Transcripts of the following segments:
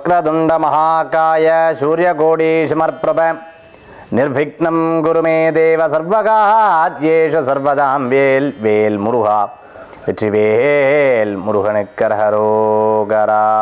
வக்ரதுண்ட மகாகாய சூரியகோடி சமர்ப்பிரப நிர்விக்னம் குரு மே தேவ சர்வகாத்யேஷ சர்வதாம் வேல் வேல் முருகா வெற்றிவேல் முருகனுக்கரகரோகரா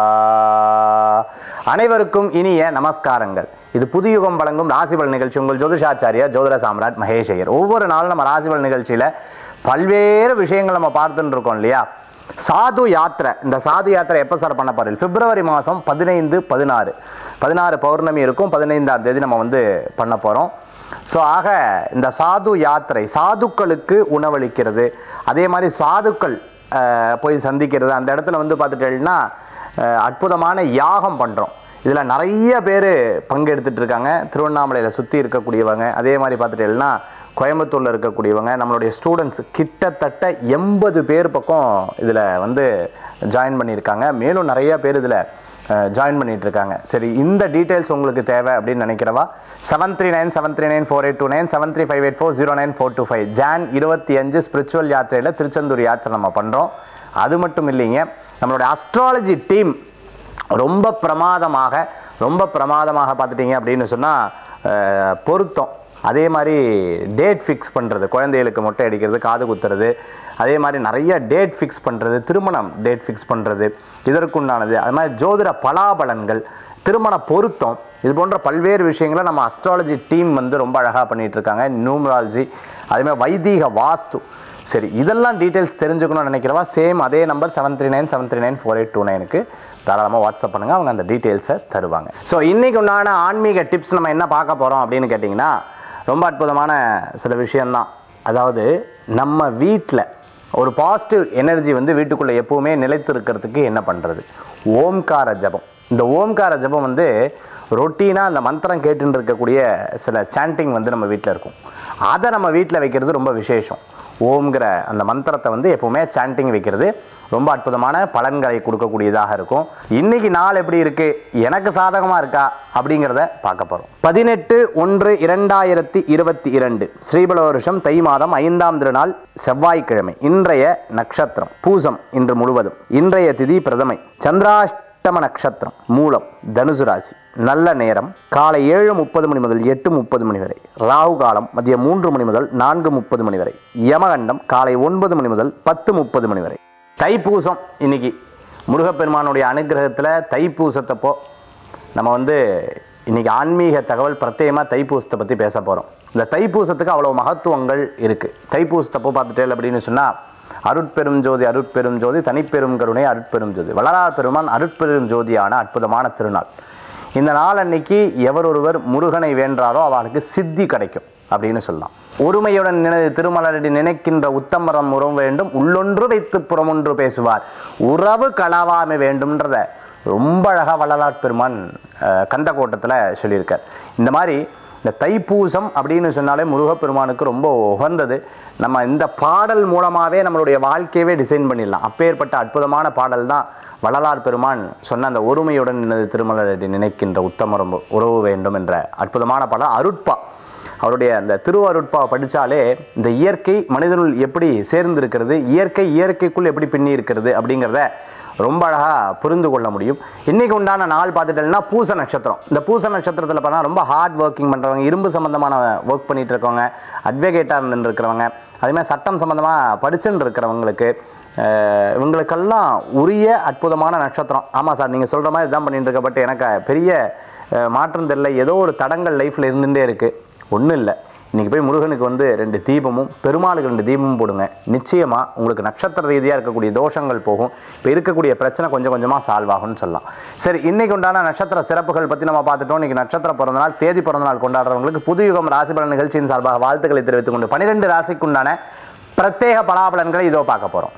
அனைவருக்கும் இனிய நமஸ்காரங்கள் இது புதுயுகம் வழங்கும் ராசிபல் நிகழ்ச்சி உங்கள் ஜோதிஷாச்சாரியா ஜோதிட சாம்ராட் மகேஷ் ஐயர் ஒவ்வொரு நாளும் நம்ம ராசிபல் நிகழ்ச்சியில் பல்வேறு விஷயங்கள் நம்ம பார்த்துட்டு இருக்கோம் இல்லையா சாது யாத்திரை இந்த சாது யாத்திரை எப்போ சார் பண்ண போகிறோம் பிப்ரவரி மாதம் பதினைந்து பதினாறு பதினாறு பௌர்ணமி இருக்கும் பதினைந்தாம் தேதி நம்ம வந்து பண்ண போகிறோம் ஸோ ஆக இந்த சாது யாத்திரை சாதுக்களுக்கு உணவளிக்கிறது அதே மாதிரி சாதுக்கள் அஹ், போய் சந்திக்கிறது அந்த இடத்துல வந்து பார்த்துட்டேன்னா அஹ், அற்புதமான யாகம் பண்ணுறோம் இதில் நிறைய பேர் பங்கெடுத்துட்டு இருக்காங்க திருவண்ணாமலையில் சுற்றி இருக்கக்கூடியவங்க அதே மாதிரி பார்த்துட்டேன்னா கோயம்புத்தூரில் இருக்கக்கூடியவங்க நம்மளுடைய ஸ்டூடெண்ட்ஸ் கிட்டத்தட்ட எண்பது பேர் பக்கம் இதில் வந்து ஜாயின் பண்ணியிருக்காங்க மேலும் நிறைய பேர் இதில் ஜாயின் பண்ணிட்டு இருக்காங்க சரி இந்த டீட்டெயில்ஸ் உங்களுக்கு தேவை அப்படின்னு நினைக்கிறவா seven three nine seven three nine four eight two nine seven three five eight four zero nine four two five ஜான் இருபத்தி அஞ்சு ஸ்பிரிச்சுவல் யாத்திரையில் திருச்செந்தூர் யாத்திரை நம்ம பண்ணுறோம் அது மட்டும் இல்லைங்க நம்மளுடைய அஸ்ட்ராலஜி டீம் ரொம்ப பிரமாதமாக ரொம்ப பிரமாதமாக பார்த்துட்டீங்க அப்படின்னு சொன்னால் பொருத்தம் அதே மாதிரி டேட் ஃபிக்ஸ் பண்ணுறது குழந்தைகளுக்கு மொட்டை அடிக்கிறது காது குத்துறது அதே மாதிரி நிறைய டேட் ஃபிக்ஸ் பண்ணுறது திருமணம் டேட் ஃபிக்ஸ் பண்ணுறது இதற்குண்டானது அது மாதிரி ஜோதிட பலாபலன்கள் திருமண பொருத்தம் இது போன்ற பல்வேறு விஷயங்களை நம்ம அஸ்ட்ராலஜி டீம் வந்து ரொம்ப அழகாக பண்ணிகிட்டு இருக்காங்க நியூமராலஜி அதேமாதிரி வைதீக வாஸ்து சரி இதெல்லாம் டீட்டெயில்ஸ் தெரிஞ்சுக்கணும்னு நினைக்கிறவா சேம் அதே number seven three nine seven three nine four eight two நைனுக்கு தாராளமாக வாட்ஸ்அப் பண்ணுங்கள் அவங்க அந்த டீட்டெயில்ஸை தருவாங்க ஸோ இன்றைக்கு உண்டான ஆன்மீக டிப்ஸ் நம்ம என்ன பார்க்க போகிறோம் அப்படின்னு கேட்டிங்கன்னா ரொம்ப அற்புதமான சில விஷயம்தான் அதாவது நம்ம வீட்டில் ஒரு பாசிட்டிவ் எனர்ஜி வந்து வீட்டுக்குள்ளே எப்பவுமே நிலைத்து இருக்கிறதுக்கு என்ன பண்ணுறது ஓம்கார ஜபம் இந்த ஓம்கார ஜபம் வந்து ரொட்டீனாக அந்த மந்திரம் கேட்டுன்னு இருக்கக்கூடிய சில சாண்டிங் வந்து நம்ம வீட்டில் இருக்கும் அதை நம்ம வீட்டில் வைக்கிறது ரொம்ப விசேஷம் ஓம்ங்கிற அந்த மந்திரத்தை வந்து எப்பவுமே சாண்டிங் வைக்கிறது ரொம்ப அற்புதமான பலன்களை கொடுக்கக்கூடியதாக இருக்கும் இன்னைக்கு நாள் எப்படி இருக்கு எனக்கு சாதகமாக இருக்கா அப்படிங்கிறத பார்க்க போகிறோம் பதினெட்டு ஒன்று இரண்டாயிரத்தி இருபத்தி இரண்டு ஸ்ரீபல வருஷம் தை மாதம் ஐந்தாம் திருநாள் செவ்வாய்க்கிழமை இன்றைய நட்சத்திரம் பூசம் இன்று முழுவதும் இன்றைய திதி பிரதமை சந்திராஷ்டம நட்சத்திரம் மூலம் தனுசு ராசி நல்ல நேரம் காலை ஏழு முப்பது மணி முதல் எட்டு முப்பது மணி வரை ராகு காலம் மதியம் மூன்று மணி முதல் நான்கு முப்பது மணி வரை யமகண்டம் காலை ஒன்பது மணி முதல் பத்து முப்பது மணி வரை தைப்பூசம் இன்னைக்கு முருகப்பெருமானுடைய அனுகிரகத்தில் தைப்பூசத்தப்போ நம்ம வந்து இன்னைக்கு ஆன்மீக தகவல் பிரத்யேகமாக தைப்பூசத்தை பற்றி பேச போகிறோம் இந்த தைப்பூசத்துக்கு அவ்வளோ மகத்துவங்கள் இருக்குது தைப்பூசத்தப்போ பார்த்துட்டேன் அப்படின்னு சொன்னால் அருட்பெரும் ஜோதி அருட்பெரும் ஜோதி தனிப்பெரும் கருணை அருட்பெரும் ஜோதி வளரார் பெருமான் அருட்பெரும் ஜோதியான அற்புதமான திருநாள் இந்த நாள் அன்னைக்கு எவரொருவர் முருகனை வேண்டாரோ அவளுக்கு சித்தி கிடைக்கும் அப்படின்னு சொல்லலாம் ஒருமையுடன் நினை திருமலரடி நினைக்கின்ற உத்தமரம் உறவு வேண்டும் உள்ளொன்று வைத்து புறமொன்று பேசுவார் உறவு கலவாமை வேண்டும்ன்றத ரொம்ப அழகாக வள்ளலார் பெருமான் அஹ், கந்தக்கோட்டத்தில் சொல்லியிருக்கார் இந்த மாதிரி இந்த தைப்பூசம் அப்படின்னு சொன்னாலே முருகப்பெருமானுக்கு ரொம்ப உகந்தது நம்ம இந்த பாடல் மூலமாகவே நம்மளுடைய வாழ்க்கையவே டிசைன் பண்ணிடலாம் அப்பேற்பட்ட அற்புதமான பாடல் தான் வள்ளலார் பெருமான் சொன்ன அந்த ஒருமையுடன் நினைது திருமலரடி நினைக்கின்ற உத்தமரம் உறவு வேண்டும் என்ற அற்புதமான பாடல் அருட்பா அவருடைய அந்த திருவருட்பாவை படித்தாலே இந்த இயற்கை மனிதனுள் எப்படி சேர்ந்து இருக்கிறது இயற்கை இயற்கைக்குள் எப்படி பின்னி இருக்கிறது அப்படிங்கிறத ரொம்ப அழகாக புரிந்து கொள்ள முடியும் இன்றைக்கி உண்டான நாள் பார்த்துட்டேன்னா பூச நட்சத்திரம் இந்த பூச நட்சத்திரத்தில் பார்த்தா ரொம்ப ஹார்ட் ஒர்க்கிங் பண்ணுறவங்க இரும்பு சம்மந்தமான ஒர்க் பண்ணிட்டு இருக்கவங்க அட்வொகேட்டாக இருந்துட்டு இருக்கிறவங்க அதேமாதிரி சட்டம் சம்மந்தமாக படிச்சுட்டு இருக்கிறவங்களுக்கு அஹ், இவங்களுக்கெல்லாம் உரிய அற்புதமான நட்சத்திரம் ஆமாம் சார் நீங்கள் சொல்கிற மாதிரி இதான் பண்ணிட்டு இருக்க பட் எனக்கு பெரிய அஹ், மாற்றம் தெரியல ஏதோ ஒரு தடங்கள் லைஃப்பில் இருந்துகிட்டே இருக்குது ஒன்றும் இல்லை இன்றைக்கி போய் முருகனுக்கு வந்து ரெண்டு தீபமும் பெருமாளுக்கு ரெண்டு தீபமும் போடுங்க நிச்சயமாக உங்களுக்கு நட்சத்திர ரீதியாக இருக்கக்கூடிய தோஷங்கள் போகும் இப்போ இருக்கக்கூடிய பிரச்சனை கொஞ்சம் கொஞ்சமாக சால்வ் ஆகும்னு சொல்லலாம் சரி இன்னைக்கு உண்டான நட்சத்திர சிறப்புகள் பற்றி நம்ம பார்த்துட்டோம் இன்னைக்கு நட்சத்திர பிறந்தநாள் தேதி பிறந்தநாள் கொண்டாடுறவங்களுக்கு புதுயுகம் ராசிபலன் நிகழ்ச்சியின் சார்பாக வாழ்த்துக்களை தெரிவித்துக் கொண்டு பன்னிரெண்டு ராசிக்குண்டான பிரத்யேக பலாபலன்களை இதோ பார்க்க போகிறோம்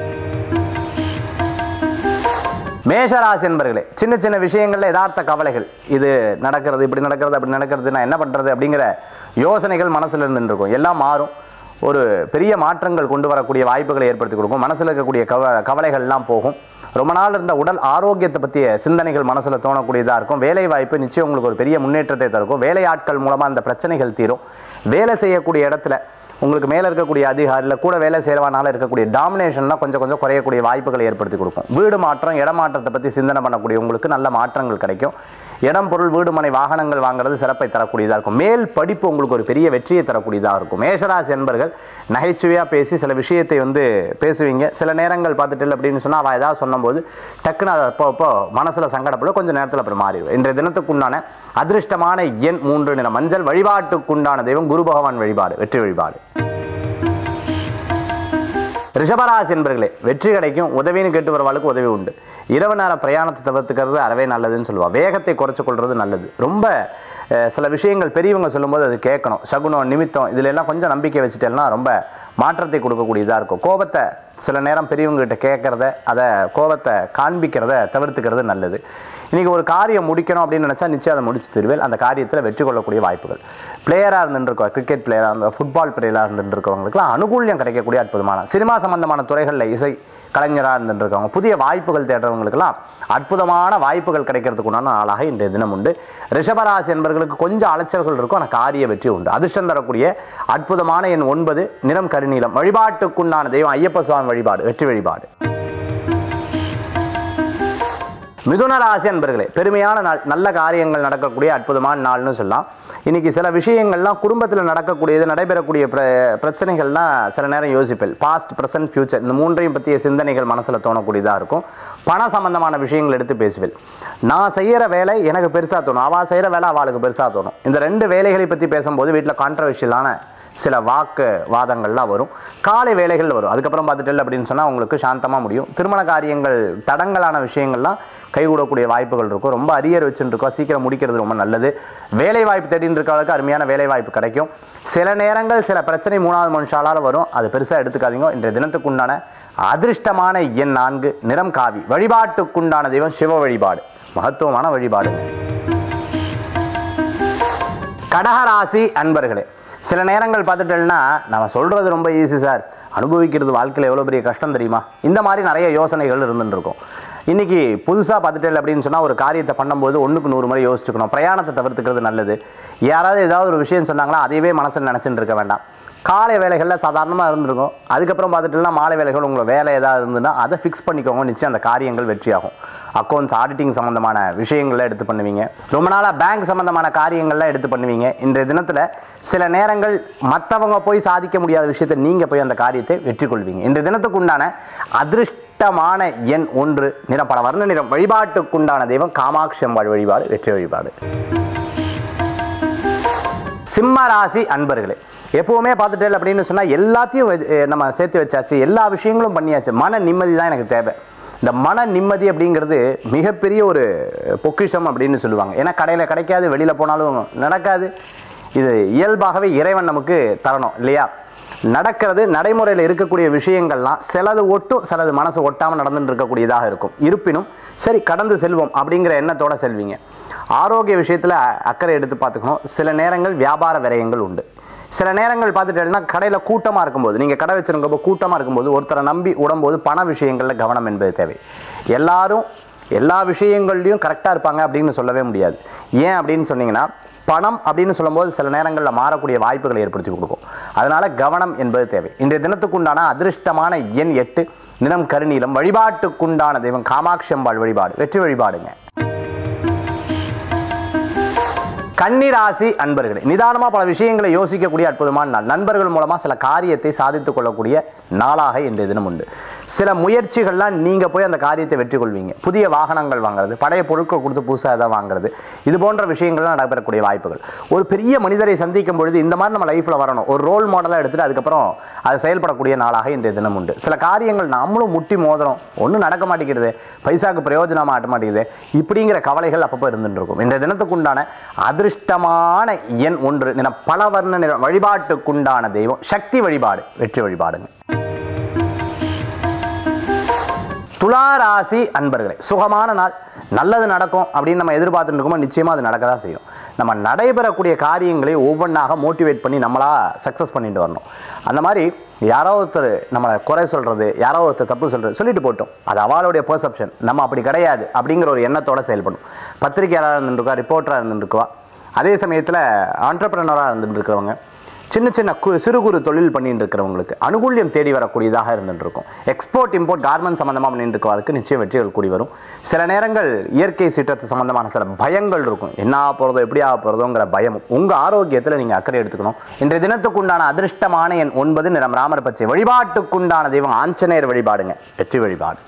மேஷராசி என்பர்களே சின்ன சின்ன விஷயங்கள்ல யதார்த்த கவலைகள் இது நடக்கிறது இப்படி நடக்கிறது அப்படி நடக்கிறது நான் என்ன பண்றது அப்படிங்கிற யோசனைகள் மனசுல இருந்து இருக்கும் எல்லாம் மாறும் ஒரு பெரிய மாற்றங்கள் கொண்டு வரக்கூடிய வாய்ப்புகளை ஏற்படுத்தி கொடுக்கும் மனசுல இருக்கக்கூடிய கவ கவலைகள்லாம் போகும் ரொம்ப நாள் இருந்த உடல் ஆரோக்கியத்தை பற்றிய சிந்தனைகள் மனசுல தோணக்கூடியதாக இருக்கும் வேலை வாய்ப்பு நிச்சயம் உங்களுக்கு ஒரு பெரிய முன்னேற்றத்தை தரும் வேலை ஆட்கள் மூலமா அந்த பிரச்சனைகள் தீரும் வேலை செய்யக்கூடிய இடத்துல உங்களுக்கு மேலே இருக்கக்கூடிய அதிகாரியில் கூட வேலை செய்கிறவனால இருக்கக்கூடிய டாமினேஷன்லாம் கொஞ்சம் கொஞ்சம் குறையக்கூடிய வாய்ப்புகளை ஏற்படுத்தி கொடுக்கும் வீடு மாற்றம் இடமாற்றத்தை பற்றி சிந்தனை பண்ணக்கூடிய உங்களுக்கு நல்ல மாற்றங்கள் கிடைக்கும் இடம் பொருள் வீடு மனை வாகனங்கள் வாங்குறது சிறப்பை தரக்கூடியதாக இருக்கும் மேல் படிப்பு உங்களுக்கு ஒரு பெரிய வெற்றியை தரக்கூடியதாக இருக்கும் மேஷராசி என்பர்கள் நகைச்சுவையாக பேசி சில விஷயத்தை வந்து பேசுவீங்க சில நேரங்கள் பார்த்துட்டு அப்படின்னு சொன்னால் அவள் ஏதாவது சொன்னபோது டக்குன்னு அதை அப்போ அப்போ மனசில் சங்கடப்பட கொஞ்சம் நேரத்தில் அப்புறம் மாறிடும் இன்றைய தினத்துக்குண்டான அதிர்ஷ்டமான எண் மூன்று நிற மஞ்சள் வழிபாட்டுக்குண்டான தெய்வம் குரு பகவான் வழிபாடு வெற்றி வழிபாடு ரிஷபராசி என்பர்களே வெற்றி கிடைக்கும் உதவின்னு கேட்டு வரவாளுக்கு உதவி உண்டு இரவு நேர பிரயாணத்தை தவிர்த்துக்கிறது அறவே நல்லதுன்னு சொல்லுவாள் வேகத்தை குறைச்சு கொள்வது நல்லது ரொம்ப அஹ், சில விஷயங்கள் பெரியவங்க சொல்லும்போது அது கேட்கணும் சகுனம் நிமித்தம் இதுல எல்லாம் கொஞ்சம் நம்பிக்கை வச்சுட்டேன்னா ரொம்ப மாற்றத்தை கொடுக்கக்கூடியதாக இருக்கும் கோபத்தை சில நேரம் பெரியவங்ககிட்ட கேட்கறத அதை கோபத்தை காண்பிக்கிறத தவிர்த்துக்கிறது நல்லது இன்றைக்கி ஒரு காரியம் முடிக்கணும் அப்படின்னு நினச்சா நிச்சயம் அதை முடிச்சு தருவேல் அந்த காரியத்தில் வெற்றி கொள்ளக்கூடிய வாய்ப்புகள் பிளேயராக இருந்துருக்கோம் கிரிக்கெட் பிளேயராக இருந்த ஃபுட்பால் பிளேயராக இருந்துருக்கவங்களுக்குலாம் அனுகூல்யம் கிடைக்கக்கூடிய அற்புதமான சினிமா சம்பந்தமான துறைகளில் இசை கலைஞராக இருந்துருக்கவங்க புதிய வாய்ப்புகள் தேடுறவங்களுக்கெல்லாம் அற்புதமான வாய்ப்புகள் கிடைக்கிறதுக்குண்டான நாளாக இன்றைய தினம் உண்டு ரிஷபராசி என்பவர்களுக்கு கொஞ்சம் அலைச்சல்கள் இருக்கும் ஆனால் காரிய வெற்றி உண்டு அதிர்ஷ்டம் தரக்கூடிய அற்புதமான எண் ஒன்பது நிறம் கருநீலம் வழிபாட்டுக்குண்டான தெய்வம் ஐயப்ப சுவாமி வழிபாடு வெற்றி வழிபாடு மிதுன ராசி அன்பர்களே பெருமையான நாள் நல்ல காரியங்கள் நடக்கக்கூடிய அற்புதமான நாள்னு சொல்லலாம் இன்னைக்கு சில விஷயங்கள்லாம் குடும்பத்தில் நடக்கக்கூடியது நடைபெறக்கூடிய பிர பிரச்சனைகள்லாம் சில நேரம் யோசிப்பேன் பாஸ்ட் ப்ரெசன்ட் ஃபியூச்சர் இந்த மூன்றையும் பற்றிய சிந்தனைகள் மனசில் தோணக்கூடியதாக இருக்கும் பண சம்பந்தமான விஷயங்கள் எடுத்து பேசுவேன் நான் செய்கிற வேலை எனக்கு பெருசாக தோணும் அவள் செய்கிற வேலை அவளுக்கு பெருசாக தோணும் இந்த ரெண்டு வேலைகளை பற்றி பேசும்போது வீட்டில் கான்ட்ரவர்ஷியலான சில வாக்கு வாதங்கள்லாம் வரும் காலை வேலைகள் வரும் அதுக்கப்புறம் பார்த்துட்டு அப்படின்னு சொன்னால் உங்களுக்கு சாந்தமாக முடியும் திருமண காரியங்கள் தடங்கலான விஷயங்கள்லாம் கைகூடக்கூடிய வாய்ப்புகள் இருக்கும் ரொம்ப அரியர் வச்சுட்டு இருக்கோம் சீக்கிரம் முடிக்கிறது ரொம்ப நல்லது வேலை வாய்ப்பு தேடின்னு இருக்கவங்களுக்கு அருமையான வேலை வாய்ப்பு கிடைக்கும் சில நேரங்கள் சில பிரச்சனை மூணாவது மனுஷாலால் வரும் அது பெருசாக எடுத்துக்காதீங்க இன்றைய தினத்துக்குண்டான அதிர்ஷ்டமான எண் நான்கு நிறம் காவி வழிபாட்டுக்குண்டான தெய்வம் சிவ வழிபாடு மகத்துவமான வழிபாடு கடகராசி அன்பர்களே சில நேரங்கள் பார்த்துட்டேன்னா நம்ம சொல்கிறது ரொம்ப ஈஸி சார் அனுபவிக்கிறது வாழ்க்கையில் எவ்வளோ பெரிய கஷ்டம் தெரியுமா இந்த மாதிரி நிறைய யோசனைகள் இருந்துட்டு இருக்கும் இன்றைக்கி புதுசாக பார்த்துட்டேன் அப்படின்னு சொன்னால் ஒரு காரியத்தை பண்ணும்போது ஒன்றுக்கு நூறு முறை யோசிச்சுக்கணும் பிரயாணத்தை தவிர்த்துக்கிறது நல்லது யாராவது ஏதாவது ஒரு விஷயம் சொன்னாங்களா அதையவே மனசில் நினச்சிட்டு இருக்க வேண்டாம் காலை வேலைகளில் சாதாரணமாக இருந்திருக்கும் அதுக்கப்புறம் பார்த்துட்டுனா மாலை வேலைகள் உங்களை வேலை ஏதாவது இருந்ததுன்னா அதை ஃபிக்ஸ் பண்ணிக்கோங்க நிச்சயம் அந்த காரியங்கள் வெற்றியாகும் அக்கௌண்ட்ஸ் ஆடிட்டிங் சம்மந்தமான விஷயங்களை எடுத்து பண்ணுவீங்க ரொம்ப நாளாக பேங்க் சம்மந்தமான காரியங்கள்லாம் எடுத்து பண்ணுவீங்க இன்றைய தினத்தில் சில நேரங்கள் மற்றவங்க போய் சாதிக்க முடியாத விஷயத்தை நீங்கள் போய் அந்த காரியத்தை வெற்றி கொள்வீங்க இன்றைய தினத்துக்கு உண்டான அதிர்ஷ்டமான எண் ஒன்று நிறம் பல வர்ண நிறம் வழிபாட்டுக்குண்டான தெய்வம் காமாட்சி அம்பாள் வழிபாடு வெற்றி வழிபாடு சிம்ம ராசி அன்பர்களே எப்பவுமே பார்த்துட்டேன் அப்படின்னு சொன்னால் எல்லாத்தையும் வெ- அஹ் நம்ம சேர்த்து வச்சாச்சு எல்லா விஷயங்களும் பண்ணியாச்சு மன நிம்மதி தான் எனக்கு தேவை இந்த மன நிம்மதி அப்படிங்கிறது மிகப்பெரிய ஒரு பொக்கிஷம் அப்படின்னு சொல்லுவாங்க ஏன்னா கடையில் கிடைக்காது வெளியில் போனாலும் நடக்காது இது இயல்பாகவே இறைவன் நமக்கு தரணும் இல்லையா நடக்கிறது நடைமுறையில் இருக்கக்கூடிய விஷயங்கள்லாம் சிலது ஒட்டும் சிலது மனசு ஒட்டாமல் நடந்துட்டு இருக்கக்கூடியதாக இருக்கும் இருப்பினும் சரி கடந்து செல்வோம் அப்படிங்கிற எண்ணத்தோட செல்வீங்க ஆரோக்கிய விஷயத்தில் அக்கறை எடுத்து பார்த்துக்கணும் சில நேரங்கள் வியாபார விரயங்கள் உண்டு சில நேரங்கள் பார்த்துட்டேன்னா கடையில் கூட்டமாக இருக்கும்போது நீங்கள் கடை வச்சிருக்கப்போ கூட்டமாக இருக்கும்போது ஒருத்தரை நம்பி விடும்போது பண விஷயங்களில் கவனம் என்பது தேவை எல்லாரும் எல்லா விஷயங்கள்லையும் கரெக்டாக இருப்பாங்க அப்படின்னு சொல்லவே முடியாது ஏன் அப்படின்னு சொன்னீங்கன்னா பணம் அப்படின்னு சொல்லும்போது சில நேரங்களில் மாறக்கூடிய வாய்ப்புகளை ஏற்படுத்தி கொடுக்கும் அதனால கவனம் என்பது தேவை இன்றைய தினத்துக்குண்டான அதிர்ஷ்டமான எண் எட்டு நிறம் கருநீலம் வழிபாட்டுக்குண்டான தெய்வம் காமாட்சி அம்பாள் வழிபாடு வெற்றி வழிபாடுங்க கன்னிராசி அன்பர்களே நிதானமாக பல விஷயங்களை யோசிக்கக்கூடிய அற்புதமான நாள் நண்பர்கள் மூலமாக சில காரியத்தை சாதித்துக் கொள்ளக்கூடிய நாளாக இன்றைய தினம் உண்டு சில முயற்சிகள்லாம் நீங்கள் போய் அந்த காரியத்தை வெற்றி கொள்வீங்க புதிய வாகனங்கள் வாங்குறது பழைய பொருட்கள் கொடுத்து புதுசாக எதாவது வாங்குறது இது போன்ற விஷயங்கள்லாம் நடைபெறக்கூடிய வாய்ப்புகள் ஒரு பெரிய மனிதரை சந்திக்கும் பொழுது இந்த மாதிரி நம்ம லைஃப்பில் வரணும் ஒரு ரோல் மாடலாக எடுத்துகிட்டு அதுக்கப்புறம் அது செயல்படக்கூடிய நாளாக இன்றைய தினம் உண்டு சில காரியங்கள் நம்மளும் முட்டி மோதுறோம் ஒன்றும் நடக்க மாட்டேங்கிறது பைசாக்கு பிரயோஜனமாக ஆட்ட மாட்டேங்குது இப்படிங்கிற கவலைகள் அப்பப்போ இருந்துட்டு இருக்கும் இந்த தினத்துக்குண்டான அதிர்ஷ்டமான எண் ஒன்று நிற பல வர்ண நிற வழிபாட்டுக்குண்டான தெய்வம் சக்தி வழிபாடு வெற்றி வழிபாடுங்க துலா ராசி அன்பர்களே சுகமான நாள் நல்லது நடக்கும் அப்படின்னு நம்ம எதிர்பார்த்துட்டு இருக்கோமோ நிச்சயமாக அது நடக்க தான் செய்யும் நம்ம நடைபெறக்கூடிய காரியங்களை ஒவ்வொன்றாக மோட்டிவேட் பண்ணி நம்மளா சக்ஸஸ் பண்ணிட்டு வரணும் அந்த மாதிரி யாரோ ஒருத்தர் நம்மளை குறை சொல்கிறது யாரோ ஒருத்தர் தப்பு சொல்கிறது சொல்லிட்டு போட்டோம் அது அவளுடைய பெர்செப்ஷன் நம்ம அப்படி கிடையாது அப்படிங்கிற ஒரு எண்ணத்தோட செயல்படும் பத்திரிகையாளராக இருந்துருக்கா ரிப்போர்ட்டராக இருந்துருக்கா அதே சமயத்தில் ஆண்டர்பிரனராக இருந்துட்டு இருக்கிறவங்க சின்ன சின்ன கு சிறு குறு தொழில் பண்ணிட்டு இருக்கிறவங்களுக்கு அனுகூல்யம் தேடி வரக்கூடியதாக இருந்துட்டு இருக்கும் எக்ஸ்போர்ட் இம்போர்ட் கார்மெண்ட் சம்மந்தமாக பண்ணிட்டு இருக்கிறவங்களுக்கு நிச்சயம் வெற்றிகள் கூடி வரும் சில நேரங்கள் இயற்கை சீற்றத்து சம்பந்தமான சில பயங்கள் இருக்கும் என்ன ஆக போகிறதோ எப்படி ஆக போகிறதோங்கிற பயம் உங்கள் ஆரோக்கியத்தில் நீங்கள் அக்கறை எடுத்துக்கணும் இன்றைய தினத்துக்குண்டான அதிர்ஷ்டமான எண் ஒன்பது நிறம் ராமர் பச்சை வழிபாட்டுக்குண்டான தெய்வம் ஆஞ்சநேயர் வழிபாடுங்க வெற்றி வழிபாடு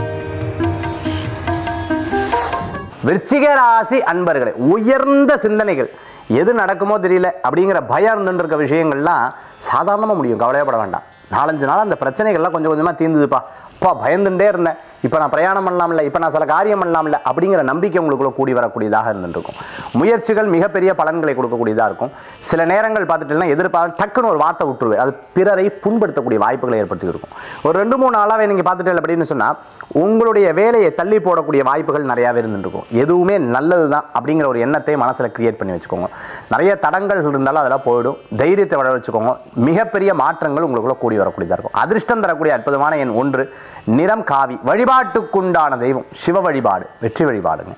விருச்சிக ராசி அன்பர்களே உயர்ந்த சிந்தனைகள் எது நடக்குமோ தெரியல அப்படிங்கிற பயம் இருந்துட்டு இருக்க விஷயங்கள்லாம் சாதாரணமாக முடியும் கவலையப்பட வேண்டாம் நாலஞ்சு நாள் அந்த பிரச்சனைகள்லாம் கொஞ்சம் கொஞ்சமாக தீர்ந்துதுப்பா அப்பா பயந்துட்டே இருந்தேன் இப்போ நான் பிரயாணம் பண்ணலாம்ல இப்போ நான் சில காரியம் பண்ணலாம்ல அப்படிங்கிற நம்பிக்கை உங்களுக்குள்ள கூடி வரக்கூடியதாக இருந்துருக்கும் முயற்சிகள் மிகப்பெரிய பலன்களை கொடுக்கக்கூடியதாக இருக்கும் சில நேரங்கள் பார்த்துட்டுனா எதிர்பார்த்து டக்குன்னு ஒரு வார்த்தை விட்டுருவேன் அது பிறரை புண்படுத்தக்கூடிய வாய்ப்புகளை ஏற்படுத்தி இருக்கும் ஒரு ரெண்டு மூணு நாளாகவே நீங்கள் பார்த்துட்டு அப்படின்னு சொன்னால் உங்களுடைய வேலையை தள்ளி போடக்கூடிய வாய்ப்புகள் நிறையாவே இருந்துருக்கும் எதுவுமே நல்லது தான் அப்படிங்கிற ஒரு எண்ணத்தை மனசில் கிரியேட் பண்ணி வச்சுக்கோங்க நிறைய தடங்கள் இருந்தாலும் அதெல்லாம் போயிடும் தைரியத்தை வளர வச்சுக்கோங்க மிகப்பெரிய மாற்றங்கள் உங்களுக்குள்ள கூடி வரக்கூடியதாக இருக்கும் அதிர்ஷ்டம் தரக்கூடிய அற்புதமான எண் ஒன்று நிறம் காவி வழிபாட்டுக்குண்டான தெய்வம் சிவ வழிபாடு வெற்றி வழிபாடுங்க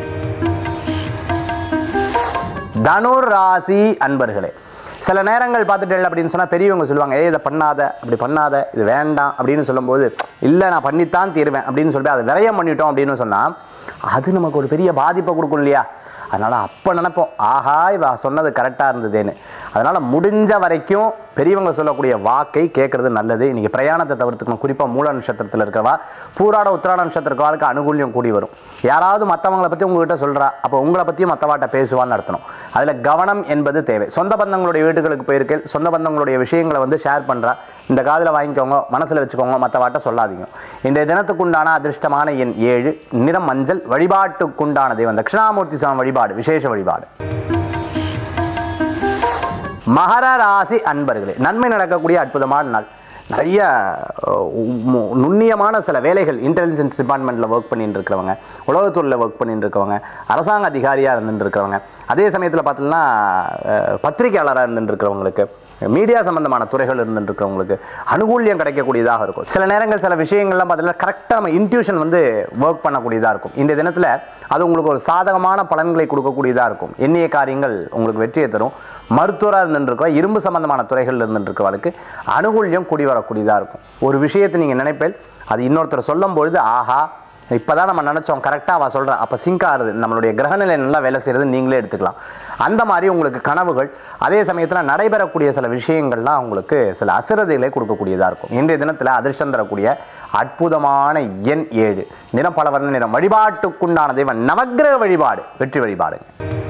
தனுர் ராசி அன்பர்களே சில நேரங்கள் பார்த்துட்டு அப்படின்னு சொன்னால் பெரியவங்க சொல்லுவாங்க ஏய் இதை பண்ணாத அப்படி பண்ணாத இது வேண்டாம் அப்படின்னு சொல்லும்போது இல்லை நான் பண்ணித்தான் தீருவேன் அப்படின்னு சொல்லிட்டு அதை விரயம் பண்ணிட்டோம் அப்படின்னு சொன்னால் அது நமக்கு ஒரு பெரிய பாதிப்பை கொடுக்கும் இல்லையா அதனால் அப்போ நினைப்போம் ஆஹா இவ சொன்னது கரெக்டாக இருந்ததுன்னு அதனால் முடிஞ்ச வரைக்கும் பெரியவங்க சொல்லக்கூடிய வாக்கை கேட்கறது நல்லது இன்றைக்கி பிரயாணத்தை தவிர்த்துக்கணும் குறிப்பாக மூல நட்சத்திரத்தில் இருக்கிறவா பூராட உத்திராட நட்சத்திரக்காலுக்கு அனுகூல்யம் கூடி வரும் யாராவது மற்றவங்களை பற்றி உங்ககிட்ட சொல்கிறா அப்போ உங்களை பற்றியும் மற்றவாட்ட பேசுவான்னு நடத்தணும் அதில் கவனம் என்பது தேவை சொந்த பந்தங்களுடைய வீட்டுகளுக்கு போயிருக்கேன் சொந்த பந்தங்களுடைய விஷயங்களை வந்து ஷேர் பண்ணுறா இந்த காதில் வாங்கிக்கோங்க மனசில் வச்சுக்கோங்க மற்றவாட்ட சொல்லாதீங்க இன்றைய தினத்துக்குண்டான அதிர்ஷ்டமான எண் ஏழு நிறம் மஞ்சள் வழிபாட்டுக்குண்டான தெய்வம் தட்சிணாமூர்த்தி சுவாமி வழிபாடு விசேஷ வழிபாடு மகர ராசி அன்பர்களே நன்மை நடக்கக்கூடிய அற்புதமான நாள் நிறைய அஹ், மு- நுண்ணியமான சில வேலைகள் இன்டெலிஜென்ஸ் டிபார்ட்மெண்ட்டில் ஒர்க் பண்ணிட்டு இருக்கிறவங்க உளவுத்துறையில் ஒர்க் பண்ணிட்டு இருக்கவங்க அரசாங்க அதிகாரியாக இருந்துட்டு இருக்கிறவங்க அதே சமயத்தில் பார்த்தீங்கன்னா அஹ், பத்திரிகையாளராக இருந்துட்டு இருக்கிறவங்களுக்கு மீடியா சம்பந்தமான துறைகள் இருந்துட்டு இருக்கிறவங்களுக்கு அனுகூல்யம் கிடைக்கக்கூடியதாக இருக்கும் சில நேரங்கள் சில விஷயங்கள்லாம் பார்த்தீங்கன்னா கரெக்டாக நம்ம இன்ட்யூஷன் வந்து ஒர்க் பண்ணக்கூடியதாக இருக்கும் இந்த தினத்தில் அது உங்களுக்கு ஒரு சாதகமான பலன்களை கொடுக்கக்கூடியதாக இருக்கும் எண்ணிய காரியங்கள் உங்களுக்கு வெற்றியை தரும் மருத்துவராக இருந்துருக்கா இரும்பு சம்பந்தமான துறைகள் இருந்துருக்கவளுக்கு அனுகூல்யம் கூடி வரக்கூடியதாக இருக்கும் ஒரு விஷயத்தை நீங்கள் நினைப்பேன் அது இன்னொருத்தர் சொல்லும் பொழுது ஆஹா இப்போ தான் நம்ம நினச்சோம் கரெக்டாக அவள் சொல்கிறேன் அப்போ சிங்க் ஆகுது நம்மளுடைய கிரகநிலை நல்லா வேலை செய்கிறது நீங்களே எடுத்துக்கலாம் அந்த மாதிரி உங்களுக்கு கனவுகள் அதே சமயத்தில் நடைபெறக்கூடிய சில விஷயங்கள்லாம் உங்களுக்கு சில அசிரதைகளை கொடுக்கக்கூடியதாக இருக்கும் இன்றைய தினத்தில் அதிர்ஷ்டம் தரக்கூடிய அற்புதமான எண் ஏழு நிறம் பல வர்ண நிறம் வழிபாட்டுக்குண்டான தெய்வம் நவக்கிரக வழிபாடு வெற்றி வழிபாடுங்க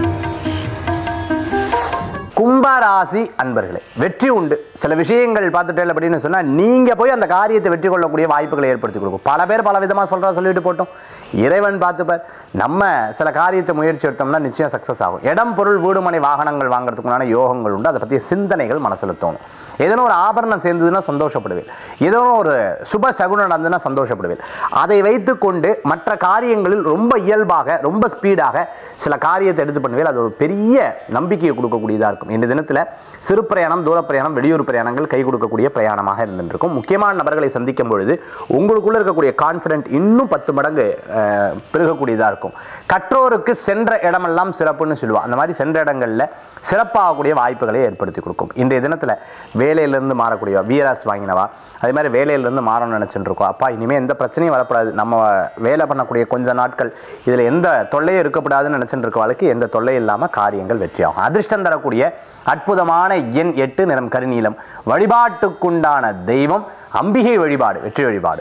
கும்பராசி அன்பர்களே வெற்றி உண்டு சில விஷயங்கள் பார்த்துட்டே அப்படின்னு சொன்னால் நீங்கள் போய் அந்த காரியத்தை வெற்றி கொள்ளக்கூடிய வாய்ப்புகளை ஏற்படுத்தி கொடுக்கும் பல பேர் பல விதமாக சொல்கிறா சொல்லிட்டு போட்டோம் இறைவன் பார்த்துப்பார் நம்ம சில காரியத்தை முயற்சி எடுத்தோம்னா நிச்சயம் சக்ஸஸ் ஆகும் இடம் பொருள் வீடுமனை வாகனங்கள் வாங்குறதுக்குண்டான யோகங்கள் உண்டு அதை பற்றிய சிந்தனைகள் மனசில் தோணும் ஏதோ ஒரு ஆபரணம் சேர்ந்ததுன்னா சந்தோஷப்படுவேன் ஏதோ ஒரு சுப சகுனம் நடந்ததுன்னா சந்தோஷப்படுவேன் அதை வைத்துக்கொண்டு மற்ற காரியங்களில் ரொம்ப இயல்பாக ரொம்ப ஸ்பீடாக சில காரியத்தை எடுத்து பண்ணுவேன் அது ஒரு பெரிய நம்பிக்கையை கொடுக்கக்கூடியதாக இருக்கும் இந்த தினத்தில் சிறு பிரயாணம் தூர பிரயாணம் வெளியூர் பிரயாணங்கள் கை கொடுக்கக்கூடிய பிரயாணமாக இருந்துருக்கும் முக்கியமான நபர்களை சந்திக்கும் பொழுது உங்களுக்குள்ள இருக்கக்கூடிய கான்ஃபிடென்ட் இன்னும் பத்து மடங்கு அஹ், பெருகக்கூடியதாக இருக்கும் கற்றோருக்கு சென்ற இடமெல்லாம் சிறப்புன்னு சொல்லுவாள் அந்த மாதிரி சென்ற இடங்களில் சிறப்பாகக்கூடிய வாய்ப்புகளை ஏற்படுத்தி கொடுக்கும் இன்றைய தினத்தில் வேலையிலிருந்து மாறக்கூடிய வீராஸ் வாங்கினவா அதே மாதிரி வேலையிலேருந்து மாறணும்னு நினச்சிட்டு இருக்கோம் அப்பா இனிமேல் எந்த பிரச்சனையும் வரக்கூடாது நம்ம வேலை பண்ணக்கூடிய கொஞ்ச நாட்கள் இதில் எந்த தொல்லையும் இருக்கக்கூடாதுன்னு நினச்சிட்டு இருக்கவாளுக்கு எந்த தொல்லையும் இல்லாமல் காரியங்கள் வெற்றியாகும் அதிர்ஷ்டம் தரக்கூடிய அற்புதமான எண் எட்டு நிறம் கருநீலம் வழிபாட்டுக்குண்டான தெய்வம் அம்பிகை வழிபாடு வெற்றி வழிபாடு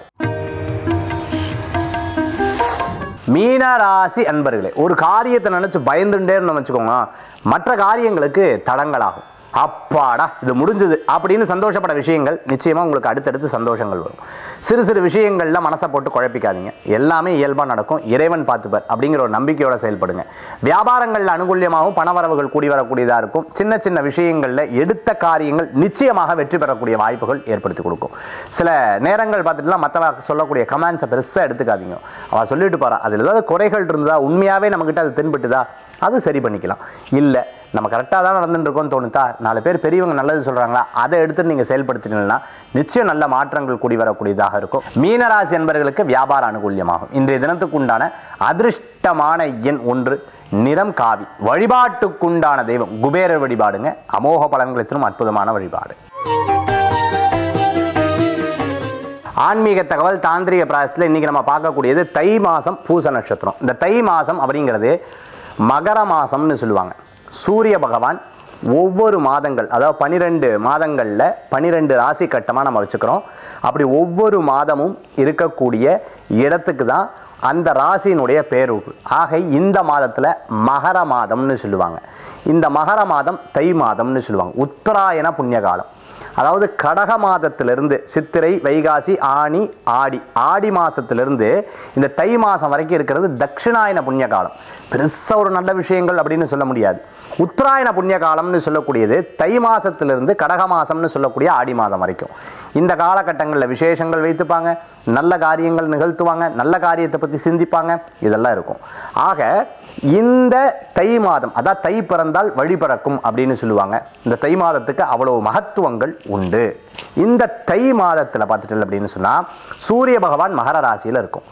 மீனராசி அன்பர்களே ஒரு காரியத்தை நினைச்சு பயந்துட்டே இருந்தோம் வச்சுக்கோங்க மற்ற காரியங்களுக்கு தடங்களாகும் அப்பாடா இது முடிஞ்சது அப்படின்னு சந்தோஷப்பட விஷயங்கள் நிச்சயமா உங்களுக்கு அடுத்தடுத்து சந்தோஷங்கள் வரும் சிறு சிறு விஷயங்கள்ல மனசை போட்டு குழப்பிக்காதீங்க எல்லாமே இயல்பா நடக்கும் இறைவன் பார்த்துப்பார் அப்படிங்கிற ஒரு நம்பிக்கையோட செயல்படுங்க வியாபாரங்கள்ல அனுகூல்யமாகவும் பணவரவுகள் கூடி வரக்கூடியதா இருக்கும் சின்ன சின்ன விஷயங்கள்ல எடுத்த காரியங்கள் நிச்சயமாக வெற்றி பெறக்கூடிய வாய்ப்புகள் ஏற்படுத்தி கொடுக்கும் சில நேரங்கள் பார்த்துட்டுலாம் மற்றவ சொல்லக்கூடிய கமெண்ட்ஸை பெருசாக எடுத்துக்காதீங்க அவள் சொல்லிட்டு போறா அதில் ஏதாவது குறைகள் இருந்தா உண்மையாகவே நம்மக்கிட்ட அது தென்பட்டுதா அது சரி பண்ணிக்கலாம் இல்லை நம்ம கரெக்டாக தான் நடந்துட்டு இருக்கோம்னு தோணுதா நாலு பேர் பெரியவங்க நல்லது சொல்கிறாங்களா அதை எடுத்து நீங்கள் செயல்படுத்தினீங்கன்னா நிச்சயம் நல்ல மாற்றங்கள் கூடி வரக்கூடியதாக இருக்கும் மீனராசி என்பவர்களுக்கு வியாபார அனுகூல்யமாகும் இன்றைய தினத்துக்கு உண்டான அதிர்ஷ்டமான எண் ஒன்று நிறம் காவி வழிபாட்டுக்குண்டான தெய்வம் குபேரர் வழிபாடுங்க அமோக பலன்களை தரும் அற்புதமான வழிபாடு ஆன்மீக தகவல் தாந்திரிக பிராயசத்தில் இன்றைக்கி நம்ம பார்க்கக்கூடியது தை மாதம் பூச நட்சத்திரம் இந்த தை மாதம் அப்படிங்கிறது மகர மாதம்னு சொல்லுவாங்க சூரிய பகவான் ஒவ்வொரு மாதங்கள் அதாவது பன்னிரெண்டு மாதங்களில் பன்னிரெண்டு ராசி கட்டமாக நம்ம வச்சுக்கிறோம் அப்படி ஒவ்வொரு மாதமும் இருக்கக்கூடிய இடத்துக்கு தான் அந்த ராசியினுடைய பேரூர் ஆக இந்த மாதத்தில் மகர மாதம்னு சொல்லுவாங்க இந்த மகர மாதம் தை மாதம்னு சொல்லுவாங்க உத்தராயண புண்ணிய காலம் அதாவது கடக மாதத்திலிருந்து சித்திரை வைகாசி ஆனி ஆடி ஆடி மாசத்திலிருந்து இந்த தை மாதம் வரைக்கும் இருக்கிறது தட்சிணாயன புண்ணிய காலம் பெருசாக ஒரு நல்ல விஷயங்கள் அப்படின்னு சொல்ல முடியாது உத்தராயண புண்ணிய காலம்னு சொல்லக்கூடியது தை மாசத்திலிருந்து கடக மாசம்னு சொல்லக்கூடிய ஆடி மாதம் வரைக்கும் இந்த காலகட்டங்களில் விசேஷங்கள் வைத்துப்பாங்க நல்ல காரியங்கள் நிகழ்த்துவாங்க நல்ல காரியத்தை பற்றி சிந்திப்பாங்க இதெல்லாம் இருக்கும் ஆக இந்த தை மாதம் அதான் தை பிறந்தால் வழி பிறக்கும் அப்படின்னு சொல்லுவாங்க இந்த தை மாதத்துக்கு அவ்வளவு மகத்துவங்கள் உண்டு இந்த தை மாதத்தில் பார்த்துட்டு அப்படின்னு சொன்னால் சூரிய பகவான் மகர ராசியில் இருக்கும்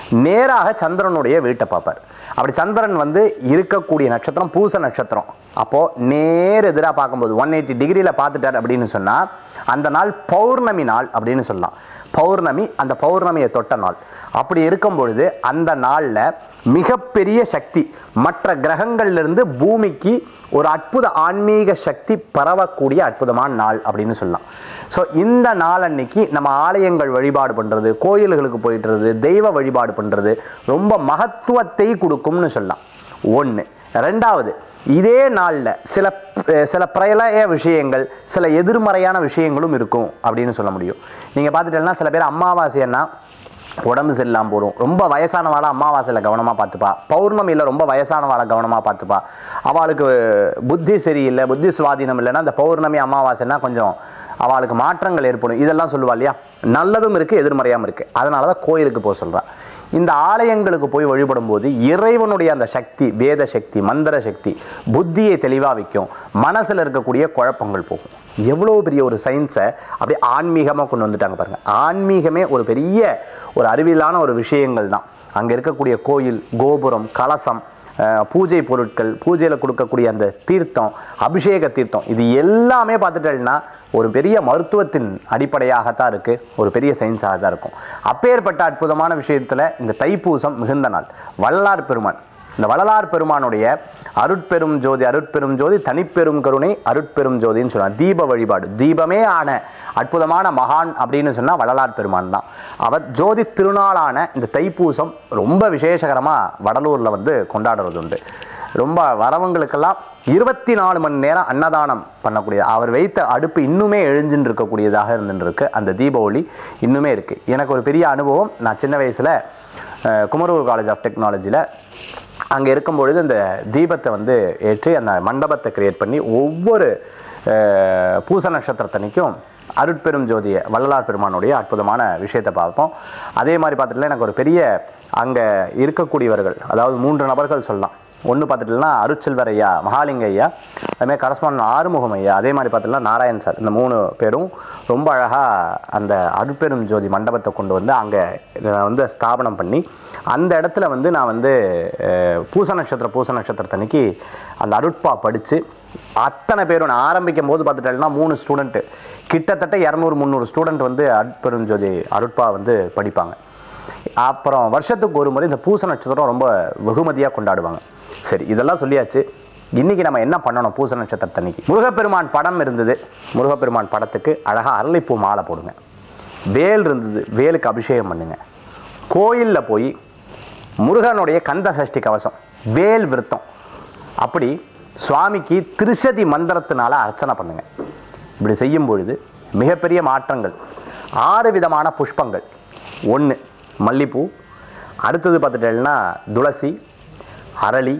நேராக சந்திரனுடைய வீட்டை பார்ப்பார் அப்படி சந்திரன் வந்து இருக்கக்கூடிய நட்சத்திரம் பூச நட்சத்திரம் அப்போது நேர் எதிராக பார்க்கும்போது ஒன் எயிட்டி டிகிரியில் பார்த்துட்டார் அப்படின்னு சொன்னால் அந்த நாள் பௌர்ணமி நாள் அப்படின்னு சொல்லலாம் பௌர்ணமி அந்த பௌர்ணமியை தொட்ட நாள் அப்படி இருக்கும் பொழுது அந்த நாளில் மிகப்பெரிய சக்தி மற்ற கிரகங்கள்லேருந்து பூமிக்கு ஒரு அற்புத ஆன்மீக சக்தி பரவக்கூடிய அற்புதமான நாள் அப்படின்னு சொல்லலாம் ஸோ இந்த நாள் அன்னைக்கு நம்ம ஆலயங்கள் வழிபாடு பண்ணுறது கோயில்களுக்கு போயிட்டுறது தெய்வ வழிபாடு பண்ணுறது ரொம்ப மகத்துவத்தை கொடுக்கும்னு சொல்லலாம் ஒன்று ரெண்டாவது இதே நாளில் சில சில பிரளய விஷயங்கள் சில எதிர்மறையான விஷயங்களும் இருக்கும் அப்படின்னு சொல்ல முடியும் நீங்கள் பார்த்துட்டீங்கன்னா சில பேர் அமாவாசைன்னா உடம்பு சரியில்லாமல் போடும் ரொம்ப வயசானவாளை அமாவாசையில் கவனமாக பார்த்துப்பா பௌர்ணமியில் ரொம்ப வயசானவாளை கவனமாக பார்த்துப்பா அவளுக்கு புத்தி சரியில்லை புத்தி சுவாதீனம் இல்லைன்னா அந்த பௌர்ணமி அமாவாசைன்னா கொஞ்சம் அவளுக்கு மாற்றங்கள் ஏற்படும் இதெல்லாம் சொல்லுவா இல்லையா நல்லதும் இருக்குது எதிர்மறையாமல் இருக்குது அதனால தான் கோயிலுக்கு போக சொல்றா இந்த ஆலயங்களுக்கு போய் வழிபடும் போது இறைவனுடைய அந்த சக்தி வேத சக்தி மந்திர சக்தி புத்தியை தெளிவாக வைக்கும் மனசில் இருக்கக்கூடிய குழப்பங்கள் போகும் எவ்வளோ பெரிய ஒரு சயின்ஸை அப்படியே ஆன்மீகமாக கொண்டு வந்துட்டாங்க பாருங்க ஆன்மீகமே ஒரு பெரிய ஒரு அறிவியலான ஒரு விஷயங்கள் தான் அங்கே இருக்கக்கூடிய கோயில் கோபுரம் கலசம் அஹ், பூஜை பொருட்கள் பூஜையில் கொடுக்கக்கூடிய அந்த தீர்த்தம் அபிஷேக தீர்த்தம் இது எல்லாமே பார்த்துட்டேன்னா ஒரு பெரிய மருத்துவத்தின் அடிப்படையாகத்தான் இருக்குது ஒரு பெரிய சயின்ஸாக தான் இருக்கும் அப்பேற்பட்ட அற்புதமான விஷயத்தில் இந்த தைப்பூசம் மிகுந்த நாள் வள்ளலார் பெருமான் இந்த வள்ளலார் பெருமானுடைய அருட்பெரும் ஜோதி அருட்பெரும் ஜோதி தனிப்பெரும் கருணை அருட்பெரும் ஜோதின்னு சொல்லுவாங்க தீப வழிபாடு தீபமே ஆன அற்புதமான மகான் அப்படின்னு சொன்னால் வள்ளலார் பெருமான் தான் அவர் ஜோதி திருநாளான இந்த தைப்பூசம் ரொம்ப விசேஷகரமாக வடலூரில் வந்து கொண்டாடுறது உண்டு ரொம்ப வரவங்களுக்கெல்லாம் இருபத்தி நாலு மணி நேரம் அன்னதானம் பண்ணக்கூடிய அவர் வைத்த அடுப்பு இன்னுமே எழுஞ்சுன்னு இருக்கக்கூடியதாக இருந்துட்டு இருக்கு அந்த தீப ஒளி இன்னுமே இருக்குது எனக்கு ஒரு பெரிய அனுபவம் நான் சின்ன வயசில் குமரூர் காலேஜ் ஆஃப் டெக்னாலஜியில் அங்கே இருக்கும் பொழுது இந்த தீபத்தை வந்து ஏற்றி அந்த மண்டபத்தை கிரியேட் பண்ணி ஒவ்வொரு அஹ், பூச நட்சத்திரத்தன்னைக்கும் அருட்பெரும் ஜோதிய வள்ளலார் பெருமானுடைய அற்புதமான விஷயத்தை பார்ப்போம் அதே மாதிரி பார்த்துட்டுல எனக்கு ஒரு பெரிய அங்கே இருக்கக்கூடியவர்கள் அதாவது மூன்று நபர்கள் சொல்லலாம் ஒன்று பார்த்துட்டுனா அருட்செல்வர் ஐயா மகாலிங்க ஐயா அதுமாதிரி கரஸ்பாண்ட் ஆறுமுகம் ஐயா அதே மாதிரி பார்த்துட்டுனா நாராயண் சார் இந்த மூணு பேரும் ரொம்ப அழகாக அந்த அருட்பெரும் ஜோதி மண்டபத்தை கொண்டு வந்து அங்கே வந்து ஸ்தாபனம் பண்ணி அந்த இடத்துல வந்து நான் வந்து அஹ், பூச நட்சத்திர பூச நட்சத்திரத்தன்னைக்கு அந்த அருட்பா படித்து அத்தனை பேரும் நான் ஆரம்பிக்கும் போது பார்த்துட்டேன்னா மூணு ஸ்டூடெண்ட்டு கிட்டத்தட்ட இரநூறு முந்நூறு ஸ்டூடெண்ட் வந்து அருட்பெரும் ஜோதி அருட்பா வந்து படிப்பாங்க அப்புறம் வருஷத்துக்கு ஒரு முறை இந்த பூச நட்சத்திரம் ரொம்ப வெகுமதியாக கொண்டாடுவாங்க சரி இதெல்லாம் சொல்லியாச்சு இன்னைக்கு நம்ம என்ன பண்ணணும் பூச நட்சத்திரத்தன்னைக்கு முருகப்பெருமான் படம் இருந்தது முருகப்பெருமான் படத்துக்கு அழகாக அரளிப்பூ மாலை போடுங்க வேல் இருந்தது வேலுக்கு அபிஷேகம் பண்ணுங்க கோயிலில் போய் முருகனுடைய கந்த சஷ்டி கவசம் வேல் விருத்தம் அப்படி சுவாமிக்கு திருசதி மந்திரத்தினால அர்ச்சனை பண்ணுங்க இப்படி செய்யும் பொழுது மிகப்பெரிய மாற்றங்கள் ஆறு விதமான புஷ்பங்கள் ஒன்று மல்லிப்பூ அடுத்தது பார்த்துட்டேன்னா துளசி அரளி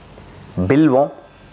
பில்வம்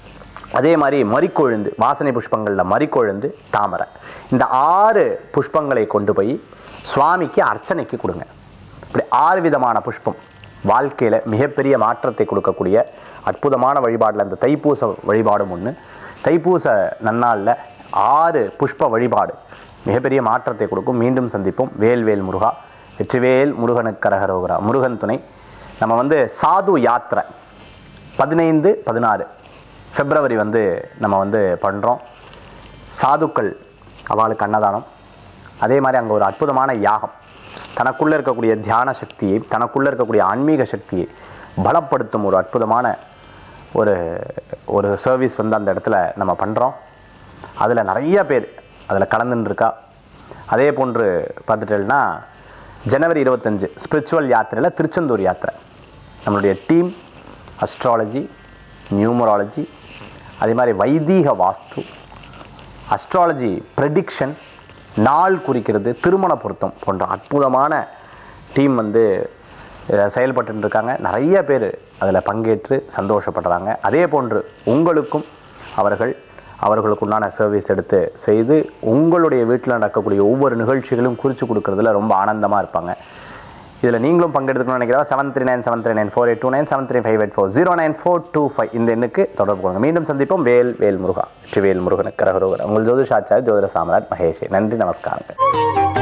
அதே மாதிரி மறிக்கொழுந்து வாசனை புஷ்பங்களில் மறிக்கொழுந்து தாமரை இந்த ஆறு புஷ்பங்களை கொண்டு போய் சுவாமிக்கு அர்ச்சனைக்கு கொடுங்க இப்படி ஆறு விதமான புஷ்பம் வாழ்க்கையில் மிகப்பெரிய மாற்றத்தை கொடுக்கக்கூடிய அற்புதமான வழிபாடில் இந்த தைப்பூச வழிபாடும் ஒன்று தைப்பூச நன்னாளில் ஆறு புஷ்ப வழிபாடு மிகப்பெரிய மாற்றத்தை கொடுக்கும் மீண்டும் சந்திப்போம் வேல்வேல் முருகா வெற்றிவேல் முருகனுக்கு கரகரோகரா முருகன் துணை நம்ம வந்து சாது யாத்திரை பதினைந்து பதினாறு பிப்ரவரி வந்து நம்ம வந்து பண்ணுறோம் சாதுக்கள் அவளுக்கு அன்னதானம் அதே மாதிரி அங்கே ஒரு அற்புதமான யாகம் தனக்குள்ளே இருக்கக்கூடிய தியான சக்தியை தனக்குள்ளே இருக்கக்கூடிய ஆன்மீக சக்தியை பலப்படுத்தும் ஒரு அற்புதமான ஒரு ஒரு சர்வீஸ் வந்து அந்த இடத்துல நம்ம பண்ணுறோம் அதில் நிறைய பேர் அதில் கலந்துன்னு இருக்கா அதே போன்று பார்த்துட்டேன்னா ஜனவரி இருபத்தஞ்சு ஸ்பிரிச்சுவல் யாத்திரையில் திருச்செந்தூர் யாத்திரை நம்மளுடைய டீம் அஸ்ட்ராலஜி நியூமராலஜி அதே மாதிரி வைதீக வாஸ்து அஸ்ட்ராலஜி ப்ரெடிக்ஷன் நாள் குறிக்கிறது திருமண பொருத்தம் போன்ற அற்புதமான டீம் வந்து செயல்பட்டு இருக்காங்க நிறைய பேர் அதில் பங்கேற்று சந்தோஷப்படுறாங்க அதே போன்று உங்களுக்கும் அவர்கள் அவர்களுக்கு உண்டான சர்வீஸ் எடுத்து செய்து உங்களுடைய வீட்டில் நடக்கக்கூடிய ஒவ்வொரு நிகழ்ச்சிகளும் குறித்து கொடுக்கறதுல ரொம்ப ஆனந்தமாக இருப்பாங்க இதில் நீங்களும் பங்கெடுக்கணும்னு நினைக்கிறா seven three nine seven three nine four eight two nine seven three five eight four zero nine four two five இந்த எண்ணுக்கு தொடர்பு கொள்ளுங்க மீண்டும் சந்திப்போம் வேல் வேல் முருகா வெற்றி வேல் முருகனுக்கு கரகரோகர் உங்கள் ஜோதிஷாச்சாரி ஜோதிட சாம்ராட் மகேஷ் நன்றி நமஸ்காரங்கள்